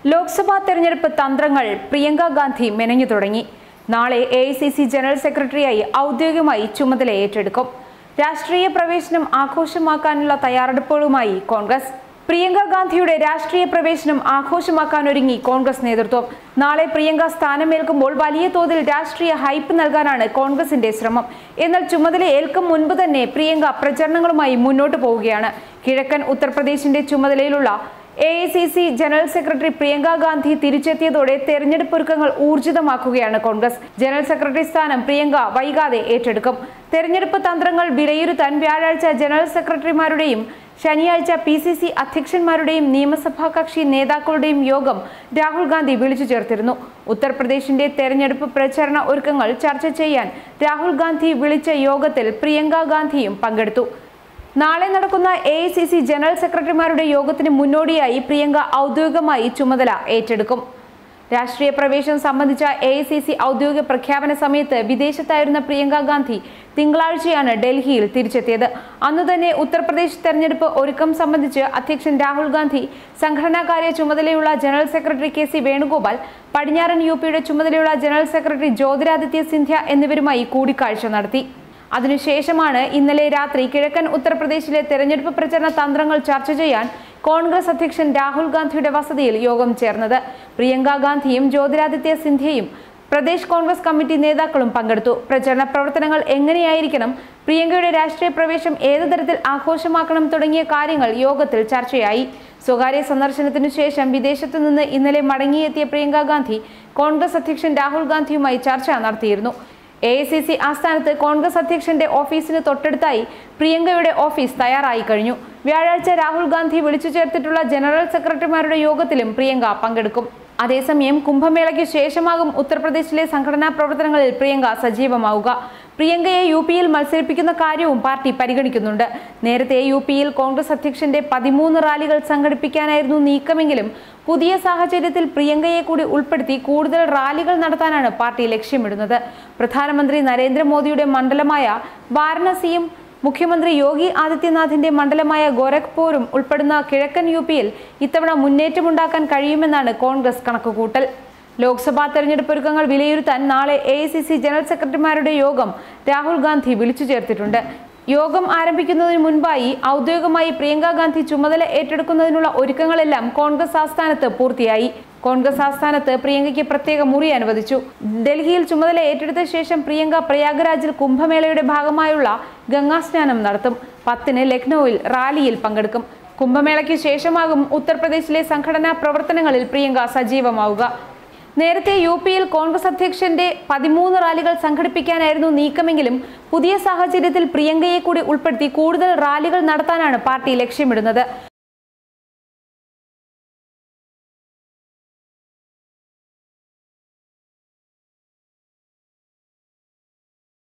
ലോക്സഭാ തെരഞ്ഞെടുപ്പ് തന്ത്രങ്ങൾ പ്രിയങ്ക ഗാന്ധി മെനഞ്ഞു തുടങ്ങി നാളെ എ ജനറൽ സെക്രട്ടറിയായി ഔദ്യോഗികമായി ചുമതല ഏറ്റെടുക്കും രാഷ്ട്രീയ പ്രവേശനം ആഘോഷമാക്കാനുള്ള തയ്യാറെടുപ്പുകളുമായി കോൺഗ്രസ് പ്രിയങ്ക ഗാന്ധിയുടെ രാഷ്ട്രീയ പ്രവേശനം ആഘോഷമാക്കാനൊരുങ്ങി കോൺഗ്രസ് നേതൃത്വം നാളെ പ്രിയങ്ക സ്ഥാനമേൽക്കുമ്പോൾ വലിയ തോതിൽ രാഷ്ട്രീയ ഹൈപ്പ് നൽകാനാണ് കോൺഗ്രസിന്റെ ശ്രമം എന്നാൽ ചുമതല ഏൽക്കും മുൻപ് തന്നെ പ്രിയങ്ക പ്രചരണങ്ങളുമായി മുന്നോട്ട് പോവുകയാണ് കിഴക്കൻ ഉത്തർപ്രദേശിന്റെ ചുമതലയിലുള്ള A I C C general secretary Priyanka Gandhi തിരിച്ചെത്തിയതോടെ തെരഞ്ഞെടുപ്പ് ഒരുക്കങ്ങൾ ഊർജിതമാക്കുകയാണ് കോൺഗ്രസ് ജനറൽ സെക്രട്ടറി സ്ഥാനം പ്രിയങ്ക വൈകാതെ ഏറ്റെടുക്കും തെരഞ്ഞെടുപ്പ് തന്ത്രങ്ങൾ വിലയിരുത്താൻ വ്യാഴാഴ്ച ജനറൽ സെക്രട്ടറിമാരുടെയും ശനിയാഴ്ച പി സി സി അധ്യക്ഷന്മാരുടെയും നിയമസഭാ കക്ഷി നേതാക്കളുടെയും യോഗം രാഹുൽ ഗാന്ധി വിളിച്ചു ചേർത്തിരുന്നു ഉത്തർപ്രദേശിന്റെ തെരഞ്ഞെടുപ്പ് പ്രചരണ ഒരുക്കങ്ങൾ ചർച്ച ചെയ്യാൻ രാഹുൽ ഗാന്ധി വിളിച്ച യോഗത്തിൽ പ്രിയങ്ക ഗാന്ധിയും പങ്കെടുത്തു നാളെ നടക്കുന്ന എ ജനറൽ സെക്രട്ടറിമാരുടെ യോഗത്തിന് മുന്നോടിയായി പ്രിയങ്ക ഔദ്യോഗികമായി ചുമതല ഏറ്റെടുക്കും രാഷ്ട്രീയ പ്രവേശനം സംബന്ധിച്ച എ ഔദ്യോഗിക പ്രഖ്യാപന സമയത്ത് വിദേശത്തായിരുന്ന പ്രിയങ്ക ഗാന്ധി തിങ്കളാഴ്ചയാണ് ഡൽഹിയിൽ തിരിച്ചെത്തിയത് അന്നു തന്നെ ഉത്തർപ്രദേശ് തെരഞ്ഞെടുപ്പ് ഒരുക്കം സംബന്ധിച്ച് അധ്യക്ഷൻ രാഹുൽ ഗാന്ധി സംഘടനാകാര്യ ചുമതലയുള്ള general secretary K C Venugopal പടിഞ്ഞാറൻ യു പിയുടെ ചുമതലയുള്ള ജനറൽ സെക്രട്ടറി ജ്യോതിരാദിത്യ സിന്ധ്യ എന്നിവരുമായി കൂടിക്കാഴ്ച നടത്തി അതിനുശേഷമാണ് ഇന്നലെ രാത്രി കിഴക്കൻ ഉത്തർപ്രദേശിലെ തെരഞ്ഞെടുപ്പ് പ്രചരണ തന്ത്രങ്ങൾ ചർച്ച ചെയ്യാൻ കോൺഗ്രസ് അധ്യക്ഷൻ രാഹുൽ ഗാന്ധിയുടെ വസതിയിൽ യോഗം ചേർന്നത് പ്രിയങ്ക ഗാന്ധിയും ജ്യോതിരാദിത്യ സിന്ധ്യയും പ്രദേശ് കോൺഗ്രസ് കമ്മിറ്റി നേതാക്കളും പങ്കെടുത്തു പ്രചരണ പ്രവർത്തനങ്ങൾ എങ്ങനെയായിരിക്കണം പ്രിയങ്കയുടെ രാഷ്ട്രീയ പ്രവേശം ഏത് തരത്തിൽ ആഘോഷമാക്കണം തുടങ്ങിയ കാര്യങ്ങൾ യോഗത്തിൽ ചർച്ചയായി സ്വകാര്യ സന്ദർശനത്തിനു ശേഷം വിദേശത്തു നിന്ന് ഇന്നലെ മടങ്ങിയെത്തിയ പ്രിയങ്ക ഗാന്ധി കോൺഗ്രസ് അധ്യക്ഷൻ രാഹുൽ ഗാന്ധിയുമായി ചർച്ച നടത്തിയിരുന്നു എ ഐ സി സി ആസ്ഥാനത്ത് കോൺഗ്രസ് അധ്യക്ഷന്റെ ഓഫീസിന് തൊട്ടടുത്തായി പ്രിയങ്കയുടെ ഓഫീസ് തയ്യാറായി കഴിഞ്ഞു വ്യാഴാഴ്ച രാഹുൽ ഗാന്ധി വിളിച്ചു ചേർത്തിട്ടുള്ള ജനറൽ സെക്രട്ടറിമാരുടെ യോഗത്തിലും പ്രിയങ്ക പങ്കെടുക്കും അതേസമയം കുംഭമേളയ്ക്ക് ശേഷമാകും ഉത്തർപ്രദേശിലെ സംഘടനാ പ്രവർത്തനങ്ങളിൽ പ്രിയങ്ക സജീവമാവുക പ്രിയങ്കയെ യു പിയിൽ മത്സരിപ്പിക്കുന്ന കാര്യവും പാർട്ടി പരിഗണിക്കുന്നുണ്ട് നേരത്തെ യു പിയിൽ കോൺഗ്രസ് അധ്യക്ഷന്റെ പതിമൂന്ന് റാലികൾ സംഘടിപ്പിക്കാനായിരുന്നു നീക്കമെങ്കിലും പുതിയ സാഹചര്യത്തിൽ പ്രിയങ്കയെ കൂടി ഉൾപ്പെടുത്തി കൂടുതൽ റാലികൾ നടത്താനാണ് പാർട്ടി ലക്ഷ്യമിടുന്നത് പ്രധാനമന്ത്രി നരേന്ദ്രമോദിയുടെ മണ്ഡലമായ വാരണസിയും മുഖ്യമന്ത്രി യോഗി ആദിത്യനാഥിന്റെ മണ്ഡലമായ ഗോരഖ്പൂരും ഉൾപ്പെടുന്ന കിഴക്കൻ യു പിയിൽ ഇത്തവണ മുന്നേറ്റമുണ്ടാക്കാൻ കഴിയുമെന്നാണ് കോൺഗ്രസ് കണക്കുകൂട്ടൽ ലോക്സഭാ തെരഞ്ഞെടുപ്പ് ഒരുക്കങ്ങൾ വിലയിരുത്താൻ നാളെ എ ജനറൽ സെക്രട്ടറിമാരുടെ യോഗം രാഹുൽ ഗാന്ധി വിളിച്ചു ചേർത്തിട്ടുണ്ട് യോഗം ആരംഭിക്കുന്നതിന് മുൻപായി ഔദ്യോഗികമായി പ്രിയങ്ക ഗാന്ധി ചുമതല ഏറ്റെടുക്കുന്നതിനുള്ള ഒരുക്കങ്ങളെല്ലാം കോൺഗ്രസ് ആസ്ഥാനത്ത് പൂർത്തിയായി കോൺഗ്രസ് ആസ്ഥാനത്ത് പ്രിയങ്കയ്ക്ക് പ്രത്യേക മുറി അനുവദിച്ചു ഡൽഹിയിൽ ചുമതല ഏറ്റെടുത്ത ശേഷം പ്രിയങ്ക പ്രയാഗ്രാജിൽ കുംഭമേളയുടെ ഭാഗമായുള്ള ഗംഗാസ്നാനം നടത്തും പത്തിന് ലക്നൌവിൽ റാലിയിൽ പങ്കെടുക്കും കുംഭമേളയ്ക്ക് ശേഷമാകും ഉത്തർപ്രദേശിലെ സംഘടനാ പ്രവർത്തനങ്ങളിൽ പ്രിയങ്ക സജീവമാവുക നേരത്തെ യു പിയിൽ കോൺഗ്രസ് അധ്യക്ഷന്റെ പതിമൂന്ന് റാലികൾ സംഘടിപ്പിക്കാനായിരുന്നു നീക്കമെങ്കിലും പുതിയ സാഹചര്യത്തിൽ പ്രിയങ്കയെ കൂടി ഉൾപ്പെടുത്തി കൂടുതൽ റാലികൾ നടത്താനാണ് പാർട്ടി ലക്ഷ്യമിടുന്നത്